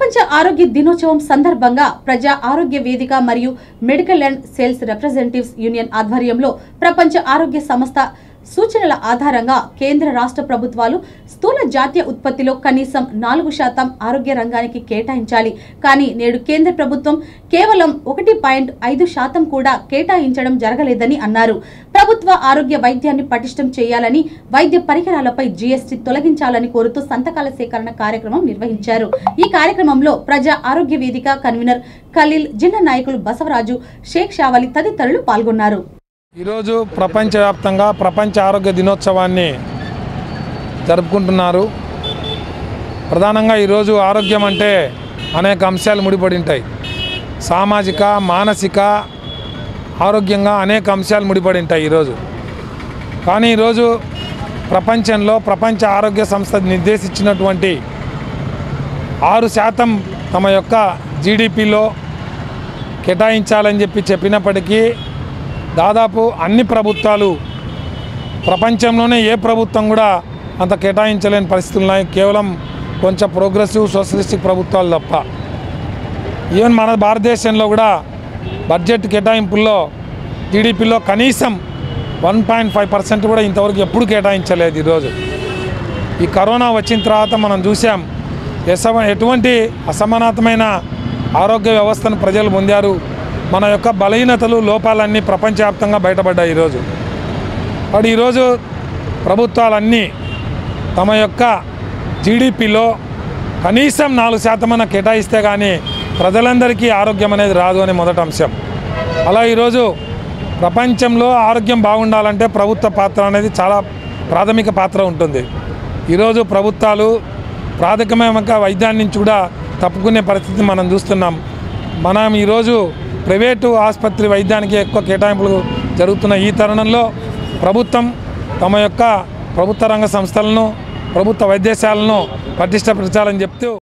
ప్రపంచ ఆరోగ్య దినోత్సవం సందర్భంగా ప్రజా ఆరోగ్య వేదిక మరియు medical and sales representatives union ఆధ్వర్యంలో ప్రపంచ ఆరోగ్య సంస్థ సూచనల ఆధారంగా కేంద్ర రాష్ట్ర ప్రభుత్వాలు స్థూల జాతీయ ఉత్పత్తిలో కనీసం నాలుగు శాతం ఆరోగ్య రంగానికి కేటాయించాలి కానీ నేడు కేంద్ర ప్రభుత్వం కేవలం ఒకటి పాయింట్ ఐదు శాతం కూడా కేటాయించడం జరగలేదని అన్నారు ప్రభుత్వ ఆరోగ్య వైద్యాన్ని పటిష్టం చేయాలని వైద్య పరికరాలపై జీఎస్టీ తొలగించాలని కోరుతూ సంతకాల సేకరణ కార్యక్రమం నిర్వహించారు ఈ కార్యక్రమంలో ప్రజా ఆరోగ్య వేదిక కన్వీనర్ ఖలీల్ జిల్లా నాయకులు బసవరాజు షేక్ షావలి తదితరులు పాల్గొన్నారు ఈరోజు ప్రపంచవ్యాప్తంగా ప్రపంచ ఆరోగ్య దినోత్సవాన్ని జరుపుకుంటున్నారు ప్రధానంగా ఈరోజు ఆరోగ్యం అంటే అనేక అంశాలు ముడిపడి ఉంటాయి సామాజిక మానసిక ఆరోగ్యంగా అనేక అంశాలు ముడిపడి ఉంటాయి ఈరోజు కానీ ఈరోజు ప్రపంచంలో ప్రపంచ ఆరోగ్య సంస్థ నిర్దేశించినటువంటి ఆరు శాతం తమ యొక్క జీడిపిలో కేటాయించాలని చెప్పి చెప్పినప్పటికీ దాదాపు అన్ని ప్రభుత్వాలు ప్రపంచంలోనే ఏ ప్రభుత్వం కూడా అంత కేటాయించలేని పరిస్థితులు ఉన్నాయి కేవలం కొంచెం ప్రోగ్రెసివ్ సోషలిస్టిక్ ప్రభుత్వాలు తప్ప ఈవెన్ మన భారతదేశంలో కూడా బడ్జెట్ కేటాయింపుల్లో జీడిపిలో కనీసం వన్ పాయింట్ ఫైవ్ పర్సెంట్ కూడా ఇంతవరకు ఎప్పుడు కేటాయించలేదు ఈరోజు ఈ కరోనా వచ్చిన తర్వాత మనం చూసాం ఎసమ ఎటువంటి అసమానతమైన ఆరోగ్య వ్యవస్థను ప్రజలు పొందారు మన యొక్క బలహీనతలు లోపాలన్నీ ప్రపంచవ్యాప్తంగా బయటపడ్డాయి ఈరోజు వాడు ఈరోజు ప్రభుత్వాలన్నీ తమ యొక్క జీడిపిలో కనీసం నాలుగు శాతమన్న కేటాయిస్తే కానీ ప్రజలందరికీ ఆరోగ్యం అనేది రాదు అనే మొదటి అంశం అలా ఈరోజు ప్రపంచంలో ఆరోగ్యం బాగుండాలంటే ప్రభుత్వ పాత్ర అనేది చాలా ప్రాథమిక పాత్ర ఉంటుంది ఈరోజు ప్రభుత్వాలు ప్రాథమిక వైద్యాన్ని నుంచి కూడా తప్పుకునే పరిస్థితి మనం చూస్తున్నాం మనం ఈరోజు ప్రైవేటు ఆసుపత్రి వైద్యానికి ఎక్కువ కేటాయింపులు జరుగుతున్న ఈ తరుణంలో ప్రభుత్వం తమ యొక్క ప్రభుత్వ రంగ సంస్థలను ప్రభుత్వ వైద్యశాలను పటిష్టపరచాలని చెప్తూ